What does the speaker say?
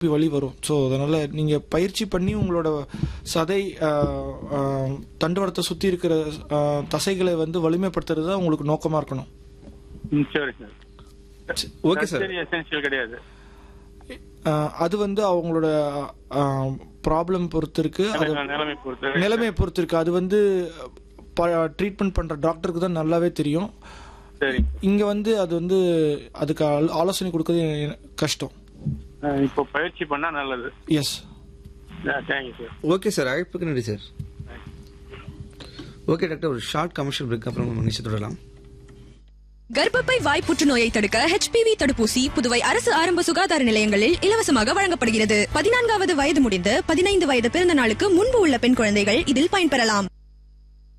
வலி வரும் ஸோ அதனால நீங்க பயிற்சி பண்ணி உங்களோட சதை ஆஹ், ஆஹ், தண்டுவடத்தை சுத்தி இருக்கிற ஆஹ், தசைகளை வந்து வலிமைப்படுத்துறது தான் உங்களுக்கு நோக்கமா இருக்கணும் ம், சரி சார் ஓகே சார் சரி எசென்சியல் கிடையாது ஆஹ், அது வந்து அவங்களோட ப்ராப்ளம் பொறுத்து இருக்கு அது நிலைமை- நிலைமை பொறுத்து நிலைமையை பொறுத்து இருக்கு அது வந்து ட்ரீட்மெண்ட் பண்ற டாக்டருக்கு தான் நல்லாவே தெரியும் சரி இங்க வந்து அது வந்து அதுக்கு ஆல்- ஆலோசனை கொடுக்கறது எனக்கு கஷ்டம் அஹ், இப்போ பயிற்சி பண்ணா நல்லது yes thank you sir okay sir அழைப்புக்கு நன்றி சார் ஓகே டாக்டர் ஒரு ஷார்ட் கமர்ஷியல் பிரேக் அப்புறம் நம்ம நிகழ்ச்சி தொடரலாம் கர்ப்பப்பை வாய் புற்றுநோயை தடுக்க ஹெச்பிவி தடுப்பூசி புதுவை அரசு ஆரம்ப சுகாதார நிலையங்களில் இலவசமாக வழங்கப்படுகிறது பதினான்காவது வயது முடிந்து பதினைந்து வயது பிறந்த நாளுக்கு முன்பு உள்ள பெண் குழந்தைகள் இதில் பயன்பெறலாம்